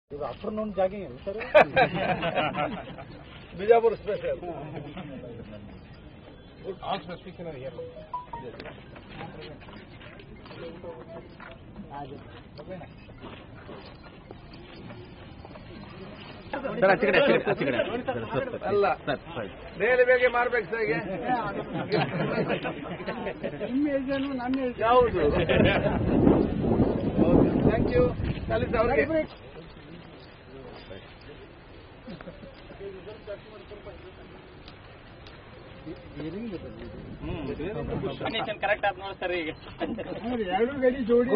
ಇದು afternoon jogging ಅಲ್ಲ sir Bijapur special all specific here sir ಆಚೆ ಕಡೆ ಆಚೆ ಕಡೆ ಆಚೆ ಕಡೆ ಅಲ್ಲ ಸರ್ ಸರಿ ಡೈಲಿ ಬೇಗ ಮಾರ್ಬೇಕು ಸರ್ ಈಗ ಯಾವುದು ಥ್ಯಾಂಕ್ ಯು ಕಲಿಸಿ ಅವ್ರಿಗೆ ಕಂಡೀಷನ್ ಕರೆಕ್ಟ್ ಆದ್ ನೋಡಿ ಸರ್ ಈಗ ಎರಡು ಗಡಿ ಜೋಡಿ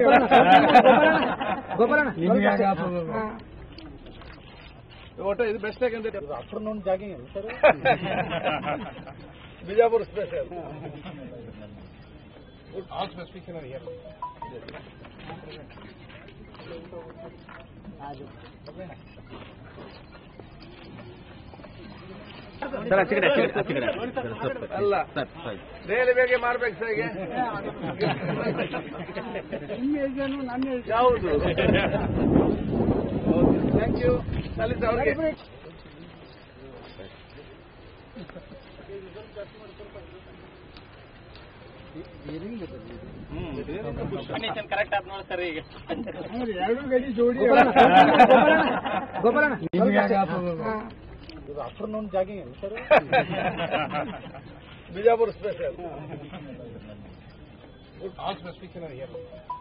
ಒಟ್ಟು ಇದು ಬೆಸ್ಟ್ ಯಾಕಂದ್ರೆ ಇದು ಆಫ್ಟರ್ನೂನ್ ಜಾಗಿಂಗ್ ಅಲ್ಲ sir Bijapur special all specific here sir ಆಚೆ ಕಡೆ ಆಚೆ ಕಡೆ ಆಚೆ ಕಡೆ ಅಲ್ಲ ಸರ್ ಸರಿ ಡೈಲಿ ಬೇಗ ಮಾರ್ಬೇಕು ಸರ್ ಈಗ ಯಾವುದು ಥ್ಯಾಂಕ್ ಯು ಕಲಿಸಿ ಅವ್ರಿಗೆ ಕಂಡೀಷನ್ ಕರೆಕ್ಟ್ ಆದ್ ನೋಡಿ ಸರ್ ಈಗ ಎರಡು ಗಡಿ ಜೋಡಿ ಇದು ಆಫ್ಟರ್ನೂನ್ ಜಾಗಿಂಗ್ ಅಲ್ಲ sir Bijapur special all specific here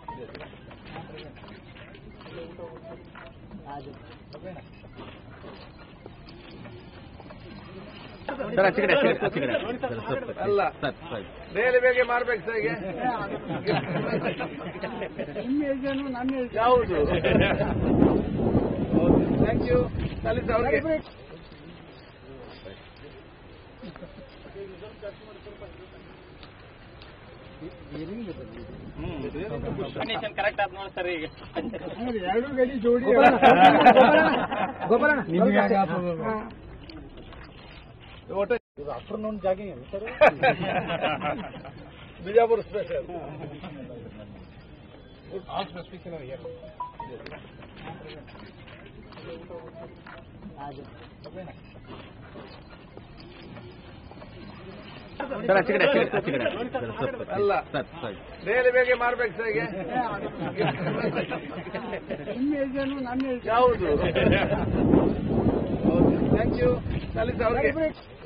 sir ಆಚೆ ಕಡೆ ಆಚೆ ಕಡೆ ಆಚೆ ಕಡೆ ಅಲ್ಲ ಸರ್ ಸರಿ ಡೈಲಿ ಬೇಗ ಮಾರ್ಬೇಕು ಸರ್ ಈಗ ಯಾವುದು ಥ್ಯಾಂಕ್ ಯು ಕಲಿಸಿ ಅವ್ರಿಗೆ ಕಂಡೀಷನ್ ಕರೆಕ್ಟ್ ಆದ್ ನೋಡಿ ಸರ್ ಈಗ ಎರಡು ಗಡಿ ಜೋಡಿ ಒಟ್ಟು ಇದು ಆಫ್ಟರ್ನೂನ್ ಜಾಗಿಂಗ್ ಅಲ್ಲ sir Bijapur special all specific here sir ಆಚೆ ಕಡೆ ಆಚೆ ಕಡೆ ಆಚೆ ಕಡೆ ಅಲ್ಲ ಸರ್ ಸರಿ ಡೈಲಿ ಬೇಗ ಮಾರ್ಬೇಕು ಸರ್ ಈಗ ಯಾವುದು ಥ್ಯಾಂಕ್ ಯು ಕಲಿಸಿ ಅವ್ರಿಗೆ